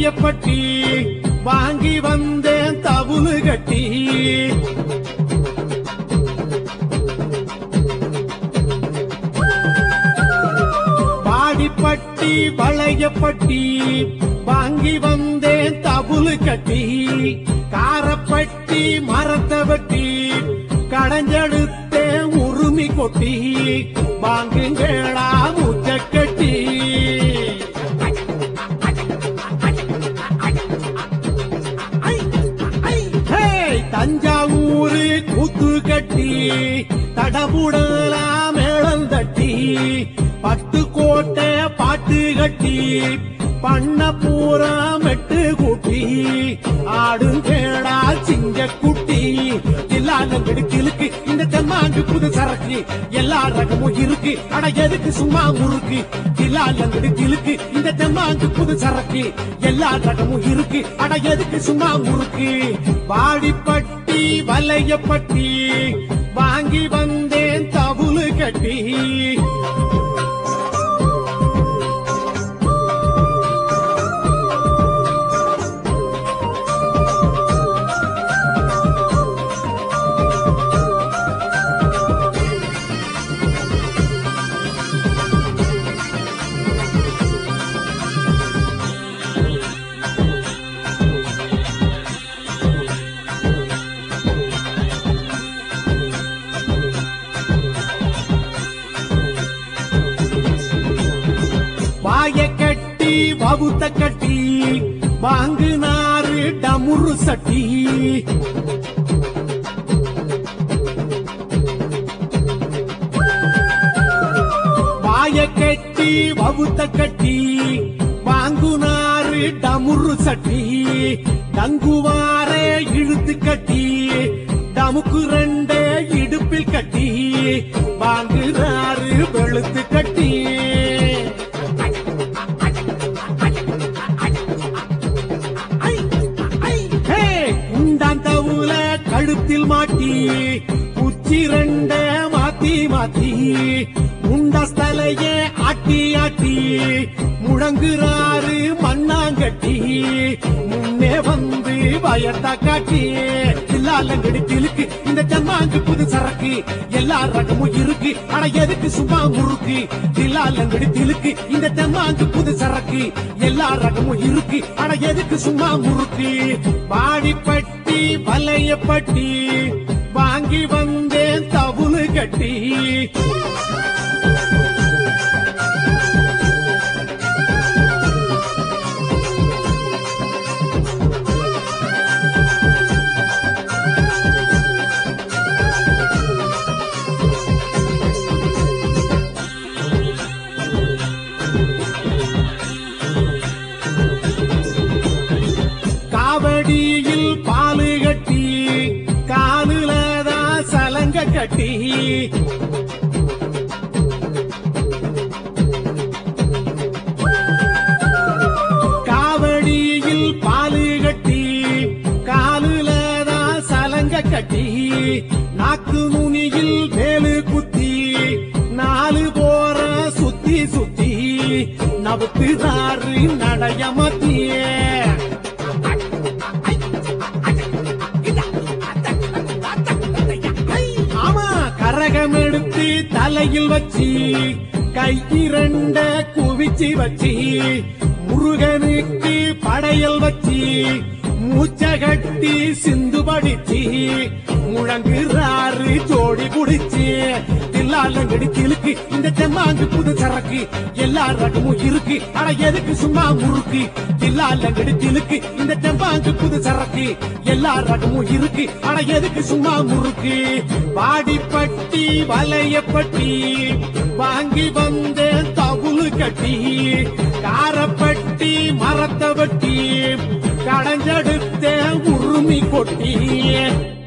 வலையப்பட்டி வாங்கி வந்தேன் தவுலு கட்டி பாடிப்பட்டி வளையப்பட்டி வாங்கி வந்தேன் தவுலு கட்டி காரப்பட்டி மரத்தை வெட்டி கடைஞ்செடுத்தேன் உருமி கொட்டி வாங்குங்கடா முச்ச கட்டி ஹேய், தஞ்சாவூரு கூத்து கட்டி தடபுடலா மேளம் தட்டி பட்டு கோட்டை பாட்டு கட்டி பண்ண பூரா மெட்டு கூட்டி ஆடும் கேடா சிங்க குட்டி எல்லாரும் கிழக்கு இந்த தெம்மாங்கு புது சரக்கு எல்லா ரகமும் இருக்கு ஆனா எதுக்கு சும்மா முறுக்கு இல்லாலங்கடு கிழக்கு இந்த தெம்மாங்கு புது சரக்கு எல்லா ரகமும் இருக்கு ஆனா எதுக்கு சும்மா முறுக்கு வாடிப்பட்டி வலையப்பட்டி வாங்கி வந்தேன் தவுலு கட்டி வாய கட்டி வவுத்த கட்டி வாங்குனாரு டமுரு சட்டி வாய கட்டி வவுத்த கட்டி வாங்குனாரு டமுரு சட்டி டங்குவாரே இழுத்து கட்டி டமுக்கு ரெண்டே இடுப்பில் கட்டி வாங்குறாரு வெளுத்து கட்டி ஹே, குண்டாந்தவுல கழுத்தில் மாட்டி குச்சி ரெண்ட மாத்தி மாத்தி முண்டஸ்தலையே ஆட்டி ஆட்டி முழங்குறாரு மண்ணாங்கட்டி முன்னே வந்து பயத்தா காட்டி இல்லாலங்கடி கிழக்கு இந்த ஜன்மாங்கு புது சரக்கு எல்லா ரகமும் இருக்கு ஆனா எதுக்கு சும்மா முறுக்கு இல்லாலங்கடி கிழக்கு இந்த தெம்மாங்கு புது சரக்கு எல்லா ரகமும் இருக்கு ஆனா எதுக்கு சும்மா முறுக்கு வாடிப்பட்டி வலையப்பட்டி வாங்கி வந்தேன் தவுலு கட்டி காவடியில் பாலு கட்டி காலுலதான் சலங்க கட்டி காவடியில் பாலு கட்டி காலுலதான் சலங்க கட்டி நாக்கு நுனியில் வேலு குத்தி நாலு போற சுத்தி சுத்தி நவுத்துதாரு நடையமத்தியே ஆமா கரகம் எடுத்து தலையில் வச்சு கை இரண்ட குவிச்சு வச்சு முருகனுக்கு படையல் வச்சு மூச்ச கட்டி சிந்து படிச்சு முழங்குறாரு ஜோடி குடிச்சு தில்லாலங்கடி கிழக்கு இந்த தெம்மாங்கு புது சரக்கு எல்லா ரகமும் இருக்கு ஆனா எதுக்கு சும்மா முறுக்கு தில்லாலங்கடி கிழக்கு இந்த தெம்மாங்கு புது சரக்கு எல்லா ரகமும் இருக்கு ஆனா எதுக்கு சும்மா முறுக்கு வாடிப்பட்டி வலையப்பட்டி வாங்கி வந்தேன் தவுலு கட்டி காரப்பட்டி மரத்தை வெட்டி கடைஞ்செடுத்தேன் உருமி கொட்டி